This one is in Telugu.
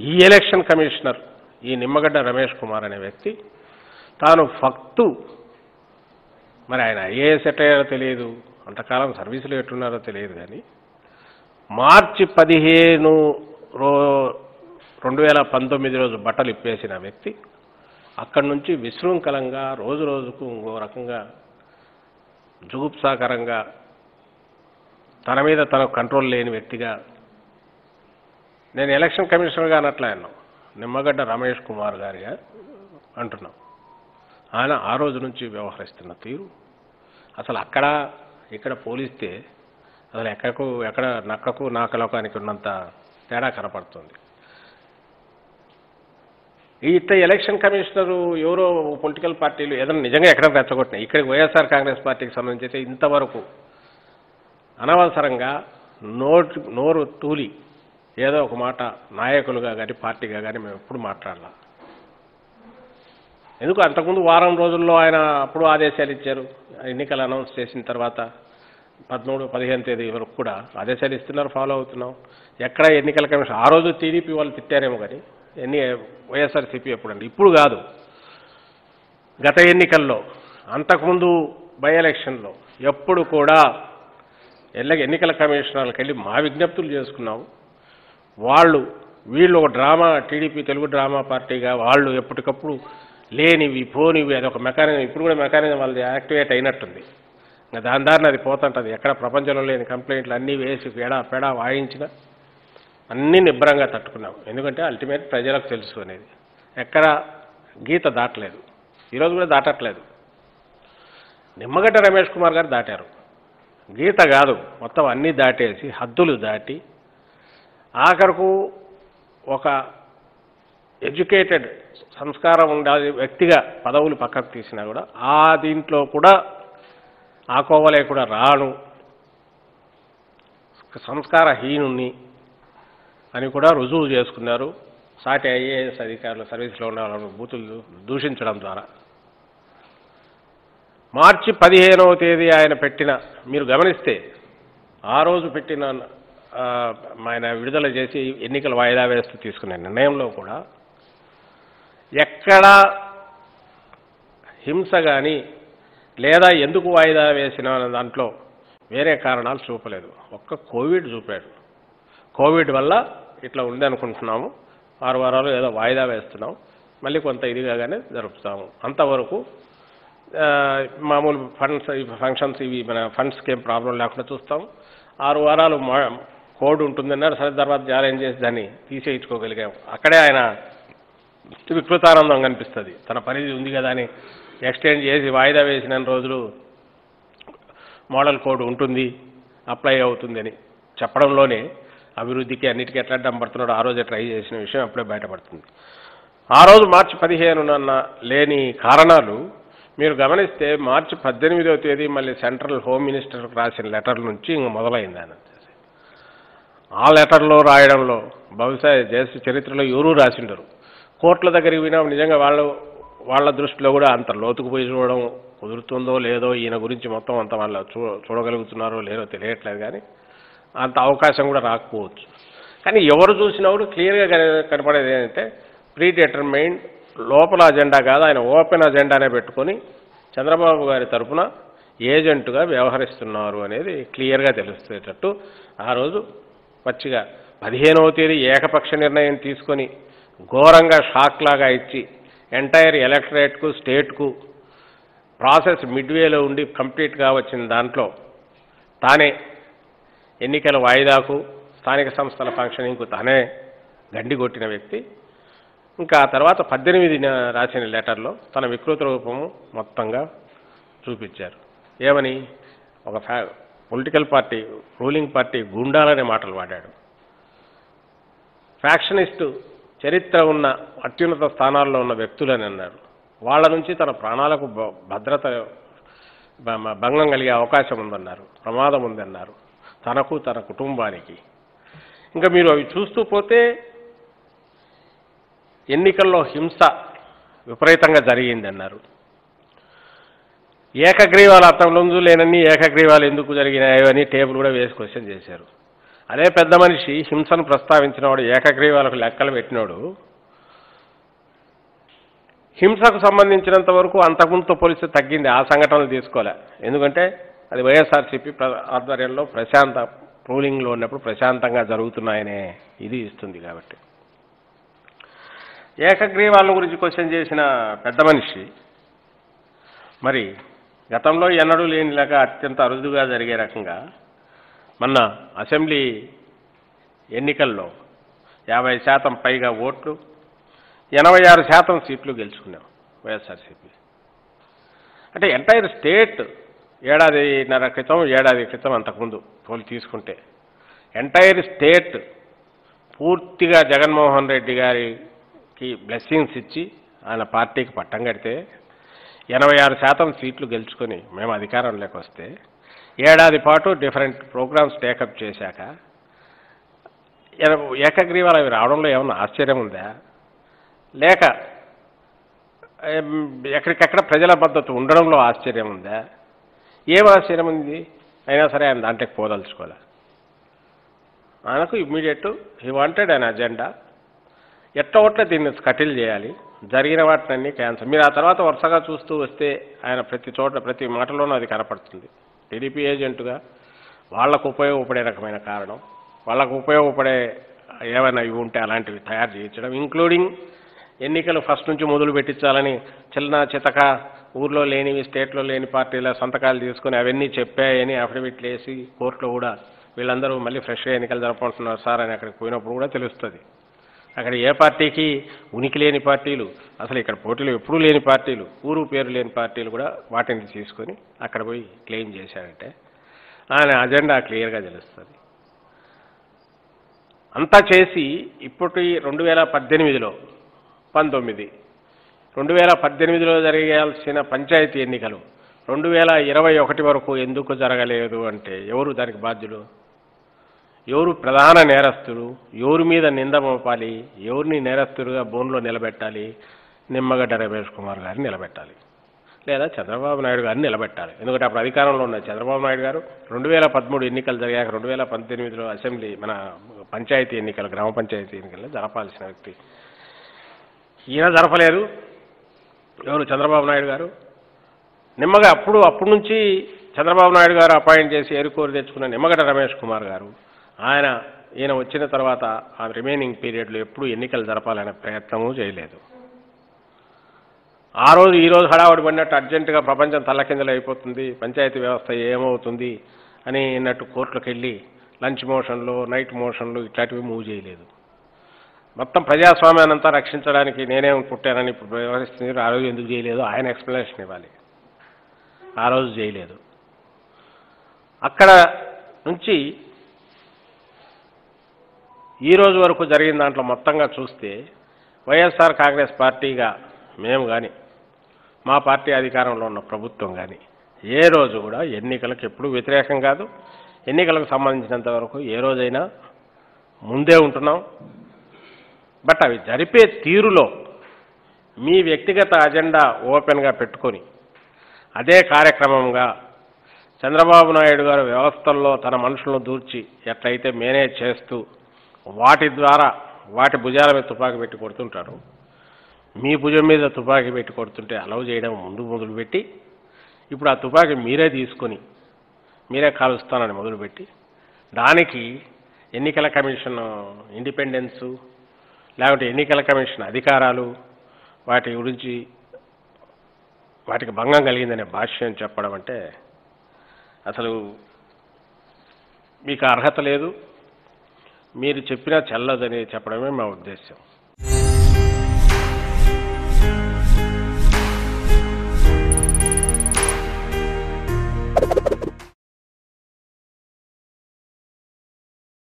ఈ ఎలక్షన్ కమిషనర్ ఈ నిమ్మగడ్డ రమేష్ కుమార్ అనే వ్యక్తి తాను ఫక్తు మరి ఆయన ఐఏఎస్ ఎట్టయ్యారో తెలియదు అంతకాలం సర్వీసులో ఎట్టున్నారో తెలియదు కానీ మార్చి పదిహేను రో రెండు వేల పంతొమ్మిది రోజు బట్టలు ఇప్పేసిన వ్యక్తి అక్కడి నుంచి విశృంఖలంగా రోజు రోజుకు ఇంకో రకంగా జుగుప్సాకరంగా తన మీద తనకు కంట్రోల్ లేని వ్యక్తిగా నేను ఎలక్షన్ కమిషనర్గా అనట్లే అన్నాం నిమ్మగడ్డ రమేష్ కుమార్ గారిగా అంటున్నాం ఆయన ఆ రోజు నుంచి వ్యవహరిస్తున్న తీరు అసలు అక్కడ ఇక్కడ పోలిస్తే అసలు ఎక్కడకు ఎక్కడ నక్కకు నాకలోకానికి ఉన్నంత తేడా కనపడుతుంది ఈ ఇట్ట ఎలక్షన్ కమిషనరు ఎవరో పొలిటికల్ పార్టీలు ఏదైనా నిజంగా ఎక్కడ రెచ్చగొట్టినాయి ఇక్కడికి వైఎస్ఆర్ కాంగ్రెస్ పార్టీకి సంబంధించి అయితే ఇంతవరకు అనవసరంగా నోటు నోరు తూలి ఏదో ఒక మాట నాయకులుగా కానీ పార్టీగా కానీ మేము ఎప్పుడు మాట్లాడాల ఎందుకు అంతకుముందు వారం రోజుల్లో ఆయన అప్పుడు ఆదేశాలు ఇచ్చారు ఎన్నికలు అనౌన్స్ చేసిన తర్వాత పదమూడు పదిహేను తేదీ వరకు కూడా ఆదేశాలు ఇస్తున్నారు ఫాలో అవుతున్నాం ఎక్కడ ఎన్నికల కమిషన్ ఆ రోజు టీడీపీ వాళ్ళు తిట్టారేమో కానీ ఎన్ని వైఎస్ఆర్సీపీ ఎప్పుడండి ఇప్పుడు కాదు గత ఎన్నికల్లో అంతకుముందు బై ఎలక్షన్లో ఎప్పుడు కూడా ఎల్ల ఎన్నికల కమిషనర్లకు వెళ్ళి మా విజ్ఞప్తులు చేసుకున్నాం వాళ్ళు వీళ్ళు ఒక డ్రామా టీడీపీ తెలుగు డ్రామా పార్టీగా వాళ్ళు ఎప్పటికప్పుడు లేనివి పోనివి అది ఒక మెకానిజం ఇప్పుడు కూడా మెకానిజం వాళ్ళది యాక్టివేట్ అయినట్టుంది ఇంకా దాని దారిని అది పోతుంటుంది ఎక్కడ ప్రపంచంలో లేని కంప్లైంట్లు అన్నీ వేసి పేడా పేడా వాయించిన అన్నీ నిబ్బరంగా తట్టుకున్నాం ఎందుకంటే అల్టిమేట్ ప్రజలకు తెలుసు అనేది ఎక్కడ గీత దాటలేదు ఈరోజు కూడా దాటట్లేదు నిమ్మగడ్డ రమేష్ కుమార్ గారు దాటారు గీత కాదు మొత్తం అన్నీ దాటేసి హద్దులు దాటి ఆఖరకు ఒక ఎడ్యుకేటెడ్ సంస్కారం ఉండాలి వ్యక్తిగా పదవులు పక్కకు తీసినా కూడా ఆ దీంట్లో కూడా ఆ కోవలే కూడా రాను సంస్కారహీనుణ్ణి అని కూడా రుజువు చేసుకున్నారు సాటి ఐఏఎస్ అధికారులు సర్వీస్లో ఉన్న వాళ్ళను బూతులు దూషించడం ద్వారా మార్చి పదిహేనవ తేదీ ఆయన పెట్టిన మీరు గమనిస్తే ఆ రోజు పెట్టిన ఆ, ఆయన విడుదల చేసి ఎన్నికల వాయిదా వేస్తూ తీసుకునే నిర్ణయంలో కూడా ఎక్కడా హింస కానీ లేదా ఎందుకు వాయిదా వేసిన అనే దాంట్లో వేరే కారణాలు చూపలేదు ఒక్క కోవిడ్ చూపాడు కోవిడ్ వల్ల ఇట్లా ఉంది అనుకుంటున్నాము ఆరు వారాలు ఏదో వాయిదా వేస్తున్నాం మళ్ళీ కొంత ఇదిగానే జరుపుతాము అంతవరకు ఆ, మామూలు ఫండ్స్ ఫంక్షన్స్ ఇవి మన ఫండ్స్కి ఏం ప్రాబ్లం లేకుండా చూస్తాం ఆరు వారాలు మా కోడ్ ఉంటుందన్నారు సరే తర్వాత ఛాలెంజ్ చేసి దాన్ని తీసేయించుకోగలిగాం అక్కడే ఆయన వికృతానందం కనిపిస్తుంది తన పరిధి ఉంది కదా అని ఎక్స్టెండ్ చేసి వాయిదా వేసిన రోజులు మోడల్ కోడ్ ఉంటుంది అప్లై అవుతుంది అని చెప్పడంలోనే అభివృద్ధికి అన్నిటికీ ఎట్లా అడ్డం పడుతున్నాడో ఆ రోజే ట్రై చేసిన విషయం అప్పుడే బయటపడుతుంది ఆ రోజు మార్చి పదిహేనున లేని కారణాలు మీరు గమనిస్తే మార్చి పద్దెనిమిదవ తేదీ మళ్ళీ సెంట్రల్ హోమ్ మినిస్టర్కి రాసిన లెటర్ నుంచి ఇంక మొదలైంది ఆయన వచ్చేసి. ఆ లెటర్లో రాయడంలో బహుశా దేశ చరిత్రలో ఎవరూ రాసిండరు కోర్టుల దగ్గరికి పోయినా నిజంగా వాళ్ళు వాళ్ళ దృష్టిలో కూడా అంత లోతుకు పోయి చూడడం కుదురుతుందో లేదో ఈయన గురించి మొత్తం అంత వాళ్ళు చూ చూడగలుగుతున్నారో లేదో తెలియట్లేదు కానీ అంత అవకాశం కూడా రాకపోవచ్చు కానీ ఎవరు చూసినా కూడా క్లియర్గా కన- కనపడేది ఏంటంటే ప్రీ డిటర్మైన్డ్ లోపల అజెండా కాదు ఆయన ఓపెన్ అజెండానే పెట్టుకొని చంద్రబాబు గారి తరఫున ఏజెంటుగా వ్యవహరిస్తున్నారు అనేది క్లియర్గా తెలుస్తేటట్టు ఆ రోజు పచ్చిగా పదిహేనవ తేదీ ఏకపక్ష నిర్ణయం తీసుకొని ఘోరంగా షాక్ లాగా ఇచ్చి ఎంటైర్ ఎలక్టరేట్కు స్టేట్కు ప్రాసెస్ మిడ్వేలో ఉండి కంప్లీట్గా వచ్చిన దాంట్లో తానే ఎన్నికల వాయిదాకు స్థానిక సంస్థల ఫంక్షనింగ్కు తానే గండి కొట్టిన వ్యక్తి ఇంకా ఆ తర్వాత పద్దెనిమిదిన రాసిన లెటర్లో తన వికృత రూపము మొత్తంగా చూపించారు ఏమని ఒక ఫ్యా పొలిటికల్ పార్టీ రూలింగ్ పార్టీ గుండాలనే మాటలు వాడాడు ఫ్యాక్షనిస్టు చరిత్ర ఉన్న అత్యున్నత స్థానాల్లో ఉన్న వ్యక్తులని అన్నారు వాళ్ళ నుంచి తన ప్రాణాలకు భ- భద్రత బ- మ- భంగం కలిగే అవకాశం ఉందన్నారు ప్రమాదం ఉందన్నారు తనకు తన కుటుంబానికి ఇంకా మీరు అవి చూస్తూ పోతే ఎన్నికల్లో హింస విపరీతంగా జరిగిందన్నారు ఏకగ్రీవాలు అర్థంలో లేనన్ని ఏకగ్రీవాలు ఎందుకు జరిగినాయో అని టేబుల్ కూడా వేసి క్వశ్చన్ చేశారు అదే పెద్ద మనిషి హింసను ప్రస్తావించినవాడు ఏకగ్రీవాలకు లెక్కలు పెట్టినోడు హింసకు సంబంధించినంత వరకు అంతకుముందుతో పోలిస్తే తగ్గింది ఆ సంఘటనలు తీసుకోలే ఎందుకంటే అది వైఎస్ఆర్సీపీ ప్ర ఆధ్వర్యంలో ప్రశాంత రూలింగ్లో ఉన్నప్పుడు ప్రశాంతంగా జరుగుతున్నాయనే ఇది ఇస్తుంది కాబట్టి ఏకగ్రీవాల గురించి క్వశ్చన్ చేసిన పెద్ద మనిషి మరి గతంలో ఎన్నడూ లేనిలాగా అత్యంత అరుదుగా జరిగే రకంగా మొన్న అసెంబ్లీ ఎన్నికల్లో యాభై శాతం పైగా ఓట్లు ఎనభై ఆరు శాతం సీట్లు గెలుచుకున్నాం వైఎస్ఆర్సీపీ అంటే ఎంటైర్ స్టేట్ ఏడాదిన్నర క్రితం ఏడాది క్రితం అంతకుముందు పోలి తీసుకుంటే ఎంటైర్ స్టేట్ పూర్తిగా జగన్మోహన్ రెడ్డి గారికి బ్లెస్సింగ్స్ ఇచ్చి ఆయన పార్టీకి పట్టం కడితే ఎనభై ఆరు శాతం సీట్లు గెలుచుకొని మేము అధికారంలోకి వస్తే ఏడాది పాటు డిఫరెంట్ ప్రోగ్రామ్స్ టేకప్ చేశాక ఎన- ఏకగ్రీవాలు అవి రావడంలో ఏమన్నా ఆశ్చర్యం ఉందా లేక ఏం, ఎక్కడికెక్కడ ప్రజల మద్దతు ఉండడంలో ఆశ్చర్యం ఉందా ఏం ఆశ్చర్యం ఉంది అయినా సరే ఆయన దాంట్లోకి పోదలుచుకోలే ఆయనకు immediate he wanted an agenda ఎట్ట ఒట్ల దీన్ని కటిల్ చేయాలి జరిగిన వాటినన్నీ క్యాన్సర్ మీరు ఆ తర్వాత వరుసగా చూస్తూ వస్తే ఆయన ప్రతి చోట ప్రతి మాటలోనూ అది కనపడుతుంది టీడీపీ ఏజెంటుగా వాళ్లకు ఉపయోగపడే రకమైన కారణం వాళ్ళకు ఉపయోగపడే ఏమైనా ఇవి ఉంటే అలాంటివి తయారు చేయించడం ఇంక్లూడింగ్ ఎన్నికలు ఫస్ట్ నుంచి మొదలు పెట్టించాలని చిన్న చితక ఊర్లో లేనివి స్టేట్లో లేని పార్టీల సంతకాలు తీసుకుని అవన్నీ చెప్పాయని అఫిడవిట్లు వేసి కోర్టులో కూడా వీళ్ళందరూ మళ్ళీ ఫ్రెష్గా ఎన్నికలు జరపకుంటున్నారు సార్ అని అక్కడికి పోయినప్పుడు కూడా తెలుస్తుంది అక్కడ ఏ పార్టీకి ఉనికి లేని పార్టీలు అసలు ఇక్కడ పోటీలు ఎప్పుడూ లేని పార్టీలు ఊరు పేరు లేని పార్టీలు కూడా వాటిని తీసుకొని అక్కడ పోయి క్లెయిమ్ చేశారంటే ఆయన అజెండా క్లియర్గా తెలుస్తుంది అంతా చేసి ఇప్పటి రెండు వేల పద్దెనిమిదిలో పంతొమ్మిది రెండు వేల పద్దెనిమిదిలో జరగాల్సిన పంచాయతీ ఎన్నికలు రెండు వేల ఇరవై ఒకటి వరకు ఎందుకు జరగలేదు అంటే ఎవరు దానికి బాధ్యులు ఎవరు ప్రధాన నేరస్తుడు ఎవరి మీద నింద మోపాలి ఎవరిని నేరస్తుడుగా బోన్లో నిలబెట్టాలి నిమ్మగడ్డ రమేష్ కుమార్ గారిని నిలబెట్టాలి లేదా చంద్రబాబు నాయుడు గారిని నిలబెట్టాలి ఎందుకంటే అప్పుడు అధికారంలో ఉన్న చంద్రబాబు నాయుడు గారు రెండు వేల పదమూడు ఎన్నికలు జరిగాక రెండు వేల పద్దెనిమిదిలో అసెంబ్లీ మన పంచాయతీ ఎన్నికలు గ్రామ పంచాయతీ ఎన్నికల్లో జరపాల్సిన వ్యక్తి ఈయన జరపలేదు ఎవరు చంద్రబాబు నాయుడు గారు నిమ్మగా అప్పుడు అప్పటి నుంచి చంద్రబాబు నాయుడు గారు అపాయింట్ చేసి ఏరుకోరి తెచ్చుకున్న నిమ్మగడ్డ రమేష్ కుమార్ గారు ఆయన ఈయన వచ్చిన తర్వాత ఆ రిమైనింగ్ పీరియడ్లో ఎప్పుడు ఎన్నికలు జరపాలనే ప్రయత్నము చేయలేదు ఆ రోజు ఈ రోజు హడావుడి పడినట్టు అర్జెంటుగా ప్రపంచం తల్లకిందలు అయిపోతుంది పంచాయతీ వ్యవస్థ ఏమవుతుంది అని అన్నట్టు కోర్టులకు వెళ్ళి లంచ్ మోషన్లు నైట్ మోషన్లు ఇట్లాంటివి మూవ్ చేయలేదు మొత్తం ప్రజాస్వామ్యాన్ని అంతా రక్షించడానికి నేనే పుట్టానని ఇప్పుడు వ్యవహరిస్తుంది ఆ రోజు ఎందుకు చేయలేదు ఆయన ఎక్స్ప్లెనేషన్ ఇవ్వాలి ఆ రోజు చేయలేదు అక్కడ నుంచి ఈ రోజు వరకు జరిగిన దాంట్లో మొత్తంగా చూస్తే వైఎస్ఆర్ కాంగ్రెస్ పార్టీగా మేము కానీ మా పార్టీ అధికారంలో ఉన్న ప్రభుత్వం కానీ ఏ రోజు కూడా ఎన్నికలకు ఎప్పుడూ వ్యతిరేకం కాదు ఎన్నికలకు సంబంధించినంత వరకు ఏ రోజైనా ముందే ఉంటున్నాం బట్ అవి జరిపే తీరులో మీ వ్యక్తిగత అజెండా ఓపెన్గా పెట్టుకొని అదే కార్యక్రమంగా చంద్రబాబు నాయుడు గారు వ్యవస్థల్లో తన మనుషులను దూర్చి ఎట్లయితే మేనేజ్ చేస్తూ వాటి ద్వారా వాటి భుజాల మీద తుపాకీ పెట్టి కొడుతుంటారు మీ భుజం మీద తుపాకీ పెట్టి కొడుతుంటే అలవ్ చేయడం ముందు మొదలుపెట్టి ఇప్పుడు ఆ తుపాకీ మీరే తీసుకొని మీరే కాలుస్తానని మొదలుపెట్టి దానికి ఎన్నికల కమిషన్ ఇండిపెండెన్సు లేకుంటే ఎన్నికల కమిషన్ అధికారాలు వాటి గురించి వాటికి భంగం కలిగిందనే భాష్యం చెప్పడం అంటే అసలు మీకు అర్హత లేదు మీరు చెప్పినా చెల్లదని చెప్పడమే మా ఉద్దేశం